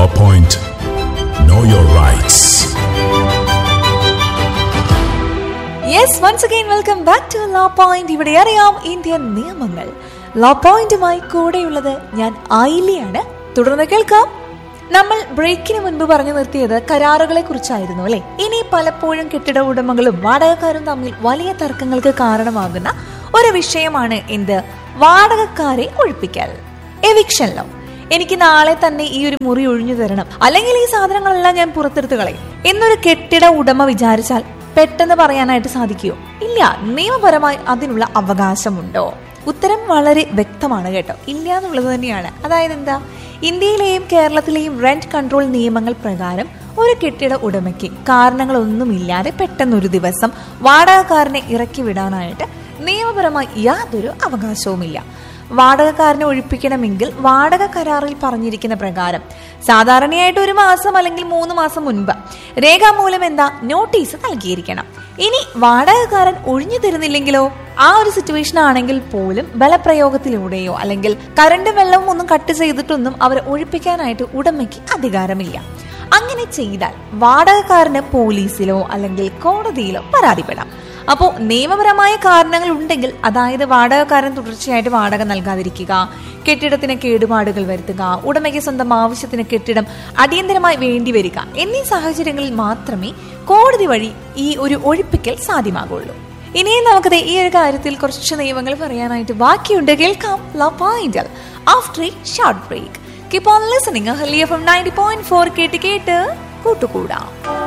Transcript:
Point. Know your rights. Yes once again welcome back to law point ഇവിടെ അറിയാം Indian നിയമങ്ങൾ law പോയിന്റുമായി കൂടെയുള്ളത് ഞാൻ ആയില്യാണ് തുടർന്ന് കേൾക്കാം നമ്മൾ ബ്രേക്കിന് മുൻപ് പറഞ്ഞു നിർത്തിയത് കരാറുകളെ കുറിച്ചായിരുന്നു അല്ലെ ഇനി പലപ്പോഴും കെട്ടിട ഉടമകളും വാടകക്കാരും തമ്മിൽ വലിയ തർക്കങ്ങൾക്ക് കാരണമാകുന്ന ഒരു വിഷയമാണ് എന്ത് വാടകക്കാരെ ഒഴിപ്പിക്കൽ എവിക്ഷൻ ലോ എനിക്ക് നാളെ തന്നെ ഈ ഒരു മുറി ഒഴിഞ്ഞു തരണം അല്ലെങ്കിൽ ഈ സാധനങ്ങളെല്ലാം ഞാൻ പുറത്തെടുത്ത് കളയും എന്നൊരു കെട്ടിട ഉടമ വിചാരിച്ചാൽ പെട്ടെന്ന് പറയാനായിട്ട് സാധിക്കുമോ ഇല്ല നിയമപരമായി അതിനുള്ള അവകാശമുണ്ടോ ഉത്തരം വളരെ വ്യക്തമാണ് കേട്ടോ ഇല്ല എന്നുള്ളത് തന്നെയാണ് അതായത് എന്താ ഇന്ത്യയിലെയും കേരളത്തിലെയും റെന്റ് കൺട്രോൾ നിയമങ്ങൾ പ്രകാരം ഒരു കെട്ടിട ഉടമയ്ക്ക് കാരണങ്ങളൊന്നുമില്ലാതെ പെട്ടെന്നൊരു ദിവസം വാടകക്കാരനെ ഇറക്കി വിടാനായിട്ട് നിയമപരമായി യാതൊരു അവകാശവുമില്ല വാടകക്കാരനെ ഒഴിപ്പിക്കണമെങ്കിൽ വാടക കരാറിൽ പറഞ്ഞിരിക്കുന്ന പ്രകാരം സാധാരണയായിട്ട് ഒരു മാസം അല്ലെങ്കിൽ മൂന്ന് മാസം മുൻപ് രേഖാമൂലം എന്താ നോട്ടീസ് നൽകിയിരിക്കണം ഇനി വാടകക്കാരൻ ഒഴിഞ്ഞു തരുന്നില്ലെങ്കിലോ ആ ഒരു സിറ്റുവേഷൻ ആണെങ്കിൽ പോലും ബലപ്രയോഗത്തിലൂടെയോ അല്ലെങ്കിൽ കറണ്ട് വെള്ളവും ഒന്നും കട്ട് ചെയ്തിട്ടൊന്നും അവരെ ഒഴിപ്പിക്കാനായിട്ട് ഉടമയ്ക്ക് അധികാരമില്ല അങ്ങനെ ചെയ്താൽ വാടകക്കാരന് പോലീസിലോ അല്ലെങ്കിൽ കോടതിയിലോ പരാതിപ്പെടാം അപ്പോൾ നിയമപരമായ കാരണങ്ങൾ ഉണ്ടെങ്കിൽ അതായത് വാടകക്കാരൻ തുടർച്ചയായിട്ട് വാടക നൽകാതിരിക്കുക കെട്ടിടത്തിന് കേടുപാടുകൾ വരുത്തുക ഉടമയ്ക്ക് സ്വന്തം ആവശ്യത്തിന് കെട്ടിടം അടിയന്തരമായി വേണ്ടി വരിക എന്നീ സാഹചര്യങ്ങളിൽ മാത്രമേ കോടതി വഴി ഈ ഒരു ഒഴിപ്പിക്കൽ സാധ്യമാകുള്ളൂ ഇനിയും നമുക്കത് ഈ ഒരു കാര്യത്തിൽ കുറച്ച് നിയമങ്ങൾ പറയാനായിട്ട് ബാക്കിയുണ്ട് കേൾക്കാം ലവ് പോയിന്റൽ after a short break keep on listening ഹലിയ ഫ്രം നയൻറ്റി പോയിന്റ് ഫോർ കേട്ട് കേട്ട് കൂട്ടുകൂടാം